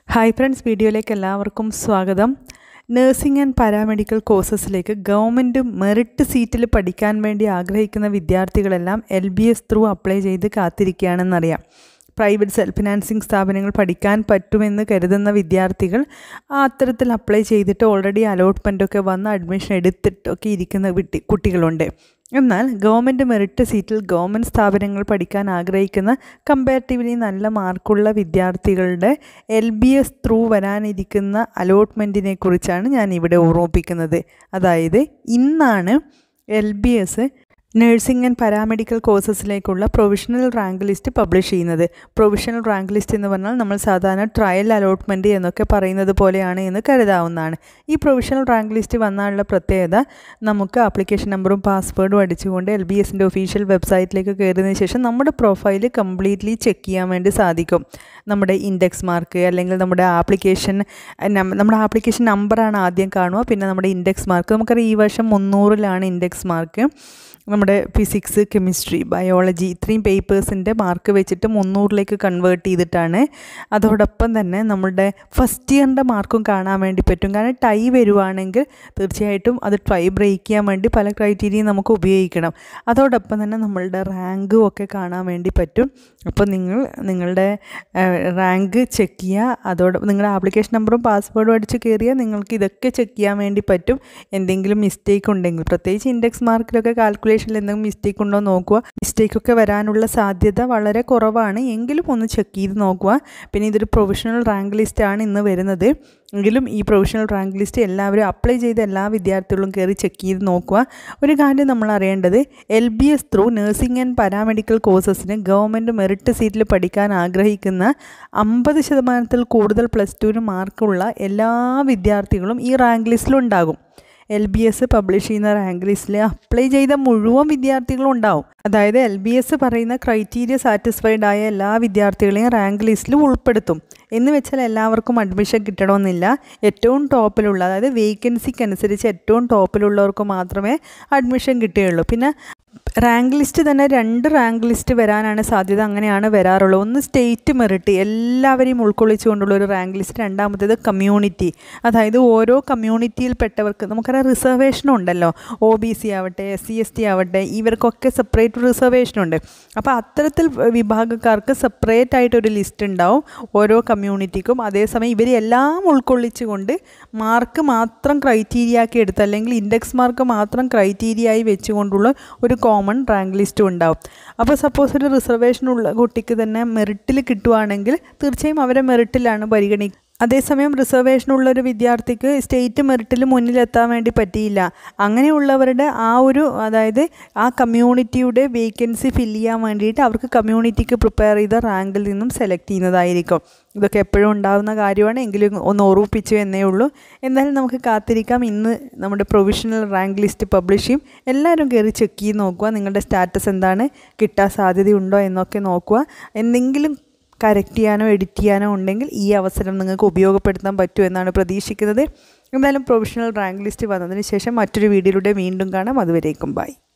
hi friends വീഡിയോയിലേക്ക് എല്ലാവർക്കും സ്വാഗതം നഴ്സിംഗ് ആൻഡ് പാരാമെഡിക്കൽ കോഴ്സസിലേക്ക് ഗവൺമെൻറ് മെറിറ്റ് സീറ്റിൽ പഠിക്കാൻ വേണ്ടി ആഗ്രഹിക്കുന്ന വിദ്യാർത്ഥികളെല്ലാം L B S through apply ചെയ്ത് കാത്തിരിക്കുകയാണെന്നറിയാം പ്രൈവറ്റ് സെൽഫ് ഫിനാൻസിങ് സ്ഥാപനങ്ങൾ പഠിക്കാൻ പറ്റുമെന്ന് കരുതുന്ന വിദ്യാർത്ഥികൾ ആ അത്തരത്തിൽ അപ്ലൈ ചെയ്തിട്ട് ഓൾറെഡി അലോട്ട്മെൻറ്റൊക്കെ വന്ന് അഡ്മിഷൻ എടുത്തിട്ടൊക്കെ ഇരിക്കുന്ന വിട്ടി കുട്ടികളുണ്ട് എന്നാൽ ഗവൺമെൻറ് മെറിറ്റ് സീറ്റിൽ ഗവൺമെൻറ് സ്ഥാപനങ്ങൾ പഠിക്കാൻ ആഗ്രഹിക്കുന്ന കമ്പാരിറ്റീവ്ലി നല്ല മാർക്കുള്ള വിദ്യാർത്ഥികളുടെ എൽ ബി എസ് ത്രൂ വരാനിരിക്കുന്ന അലോട്ട്മെൻറ്റിനെ കുറിച്ചാണ് ഞാൻ ഇവിടെ ഓർമ്മിപ്പിക്കുന്നത് അതായത് ഇന്നാണ് L B S nursing and paramedical കോഴ്സസിലേക്കുള്ള പ്രൊവിഷണൽ റാങ്ക് ലിസ്റ്റ് പബ്ലിഷ് ചെയ്യുന്നത് പ്രൊവിഷണൽ റാങ്ക് ലിസ്റ്റ് എന്ന് പറഞ്ഞാൽ നമ്മൾ സാധാരണ ട്രയൽ അലോട്ട്മെൻറ്റ് എന്നൊക്കെ പറയുന്നത് പോലെയാണ് എന്ന് കരുതാവുന്നതാണ് ഈ പ്രൊവിഷണൽ റാങ്ക് ലിസ്റ്റ് വന്നാലുള്ള പ്രത്യേകത നമുക്ക് ആപ്ലിക്കേഷൻ നമ്പറും പാസ്വേഡും അടിച്ചുകൊണ്ട് എൽ ബി എസിൻ്റെ ഒഫീഷ്യൽ വെബ്സൈറ്റിലേക്ക് കയറിയതിന് ശേഷം നമ്മുടെ പ്രൊഫൈൽ കംപ്ലീറ്റ്ലി ചെക്ക് ചെയ്യാൻ വേണ്ടി സാധിക്കും നമ്മുടെ ഇൻഡെക്സ് മാർക്ക് അല്ലെങ്കിൽ നമ്മുടെ ആപ്ലിക്കേഷൻ നമ്മുടെ ആപ്ലിക്കേഷൻ നമ്പറാണ് ആദ്യം കാണുക പിന്നെ നമ്മുടെ ഇൻഡെക്സ് മാർക്ക് നമുക്കറിയാം ഈ വർഷം മുന്നൂറിലാണ് ഇൻഡെക്സ് മാർക്ക് നമ്മുടെ ഫിസിക്സ് കെമിസ്ട്രി ബയോളജി ഇത്രയും പേപ്പേഴ്സിൻ്റെ മാർക്ക് വെച്ചിട്ട് മുന്നൂറിലേക്ക് കൺവേർട്ട് ചെയ്തിട്ടാണ് അതോടൊപ്പം തന്നെ നമ്മളുടെ ഫസ്റ്റ് ഇയറിൻ്റെ മാർക്കും കാണാൻ വേണ്ടി പറ്റും കാരണം ടൈ വരുവാണെങ്കിൽ തീർച്ചയായിട്ടും അത് ട്രൈ ബ്രേക്ക് ചെയ്യാൻ വേണ്ടി പല ക്രൈറ്റീരിയയും നമുക്ക് ഉപയോഗിക്കണം അതോടൊപ്പം തന്നെ നമ്മളുടെ റാങ്കും ഒക്കെ കാണാൻ വേണ്ടി പറ്റും അപ്പോൾ നിങ്ങൾ നിങ്ങളുടെ റാങ്ക് ചെക്ക് ചെയ്യുക അതോടൊപ്പം നിങ്ങളുടെ ആപ്ലിക്കേഷൻ നമ്പറും പാസ്വേഡും അടിച്ച് കയറിയാൽ നിങ്ങൾക്ക് ഇതൊക്കെ ചെക്ക് ചെയ്യാൻ വേണ്ടി പറ്റും എന്തെങ്കിലും മിസ്റ്റേക്ക് ഉണ്ടെങ്കിൽ പ്രത്യേകിച്ച് ഇൻഡെക്സ് മാർക്കിലൊക്കെ കാൽക്കുലേഷനിൽ എന്തെങ്കിലും മിസ്റ്റേക്ക് ഉണ്ടോ നോക്കുക മിസ്റ്റേക്കൊക്കെ വരാനുള്ള സാധ്യത വളരെ കുറവാണ് എങ്കിലും ഒന്ന് ചെക്ക് ചെയ്ത് നോക്കുക പിന്നെ ഇതൊരു പ്രൊഫഷണൽ റാങ്ക് ലിസ്റ്റാണ് ഇന്ന് വരുന്നത് എങ്കിലും ഈ പ്രൊഫഷണൽ റാങ്ക് ലിസ്റ്റ് എല്ലാവരും അപ്ലൈ ചെയ്ത എല്ലാ വിദ്യാർത്ഥികളും കയറി ചെക്ക് ചെയ്ത് നോക്കുക ഒരു കാര്യം നമ്മൾ അറിയേണ്ടത് L B S through nursing and paramedical കോഴ്സസിന് ഗവൺമെൻറ് മെറിറ്റ് സീറ്റിൽ പഠിക്കാൻ ആഗ്രഹിക്കുന്ന അമ്പത് ശതമാനത്തിൽ കൂടുതൽ പ്ലസ് ടുവിന് മാർക്കുള്ള എല്ലാ വിദ്യാർത്ഥികളും ഈ റാങ്ക് ലിസ്റ്റിലുണ്ടാകും എൽ ബി എസ് പബ്ലിഷ് ചെയ്യുന്ന റാങ്ക് ലിസ്റ്റിൽ അപ്ലൈ ചെയ്ത മുഴുവൻ വിദ്യാർത്ഥികളും ഉണ്ടാവും അതായത് എൽ ബി എസ് പറയുന്ന ക്രൈറ്റീരിയ സാറ്റിസ്ഫൈഡ് ആയ എല്ലാ വിദ്യാർത്ഥികളെയും റാങ്ക് ലിസ്റ്റിൽ ഉൾപ്പെടുത്തും എന്ന് വെച്ചാൽ എല്ലാവർക്കും അഡ്മിഷൻ കിട്ടണമെന്നില്ല ഏറ്റവും ടോപ്പിലുള്ള അതായത് വേക്കൻസിക്ക് അനുസരിച്ച് ഏറ്റവും ടോപ്പിലുള്ളവർക്ക് മാത്രമേ അഡ്മിഷൻ കിട്ടുകയുള്ളൂ പിന്നെ റാങ്ക് ലിസ്റ്റ് തന്നെ രണ്ട് റാങ്ക് ലിസ്റ്റ് വരാനാണ് സാധ്യത അങ്ങനെയാണ് വരാറുള്ളത് ഒന്ന് സ്റ്റേറ്റ് മെറിറ്റ് എല്ലാവരെയും ഉൾക്കൊള്ളിച്ചുകൊണ്ടുള്ള ഒരു റാങ്ക് ലിസ്റ്റ് രണ്ടാമത്തേത് കമ്മ്യൂണിറ്റി അതായത് ഓരോ കമ്മ്യൂണിറ്റിയിൽപ്പെട്ടവർക്ക് നമുക്കറിയാം റിസർവേഷൻ ഉണ്ടല്ലോ ഒ ബി സി ആവട്ടെ എസ് സി എസ് ടി ആവട്ടെ ഇവർക്കൊക്കെ സെപ്പറേറ്റ് റിസർവേഷൻ ഉണ്ട് അപ്പോൾ അത്തരത്തിൽ വിഭാഗക്കാർക്ക് സെപ്പറേറ്റ് ആയിട്ടൊരു ലിസ്റ്റ് ഉണ്ടാവും ഓരോ കമ്മ്യൂണിറ്റിക്കും അതേസമയം ഇവരെല്ലാം ഉൾക്കൊള്ളിച്ചുകൊണ്ട് മാർക്ക് മാത്രം ക്രൈറ്റീരിയ ആക്കി എടുത്ത് അല്ലെങ്കിൽ ഇൻഡെക്സ് മാർക്ക് മാത്രം ക്രൈറ്റീരിയ ആയി വെച്ചുകൊണ്ടുള്ള ഒരു കോമൺ റാങ്ക് ലിസ്റ്റും ഉണ്ടാവും അപ്പോൾ സപ്പോസ് ഒരു റിസർവേഷനുള്ള കുട്ടിക്ക് തന്നെ മെറിറ്റിൽ കിട്ടുവാണെങ്കിൽ തീർച്ചയായും അവരെ മെറിറ്റിലാണ് പരിഗണിക്കുക അതേസമയം റിസർവേഷനുള്ള ഒരു വിദ്യാർത്ഥിക്ക് സ്റ്റേറ്റ് മെറിറ്റിൽ മുന്നിലെത്താൻ വേണ്ടി പറ്റിയില്ല അങ്ങനെയുള്ളവരുടെ ആ ഒരു അതായത് ആ കമ്മ്യൂണിറ്റിയുടെ വേക്കൻസി ഫില്ല് ചെയ്യാൻ വേണ്ടിയിട്ട് അവർക്ക് കമ്മ്യൂണിറ്റിക്ക് പ്രിപ്പയർ ചെയ്ത റാങ്കിൽ നിന്നും സെലക്ട് ചെയ്യുന്നതായിരിക്കും ഇതൊക്കെ എപ്പോഴും ഉണ്ടാകുന്ന കാര്യമാണ് എങ്കിലും ഒന്ന് ഓർമ്മിപ്പിച്ചു എന്നേ ഉള്ളൂ എന്തായാലും നമുക്ക് കാത്തിരിക്കാം ഇന്ന് നമ്മുടെ പ്രൊവിഷണൽ റാങ്ക് ലിസ്റ്റ് പബ്ലിഷ് ചെയ്യും എല്ലാവരും കയറി ചെക്ക് ചെയ്ത് നോക്കുക നിങ്ങളുടെ സ്റ്റാറ്റസ് എന്താണ് കിട്ടാൻ സാധ്യതയുണ്ടോ എന്നൊക്കെ നോക്കുക എന്തെങ്കിലും കറക്റ്റ് ചെയ്യാനോ എഡിറ്റ് ചെയ്യാനോ ഉണ്ടെങ്കിൽ ഈ അവസരം നിങ്ങൾക്ക് ഉപയോഗപ്പെടുത്താൻ പറ്റും എന്നാണ് പ്രതീക്ഷിക്കുന്നത് എന്തായാലും പ്രൊഫഷണൽ റാങ്ക് ലിസ്റ്റ് വന്നതിന് ശേഷം മറ്റൊരു വീഡിയോയിലൂടെ വീണ്ടും കാണാം അതുവരേക്കും ബൈ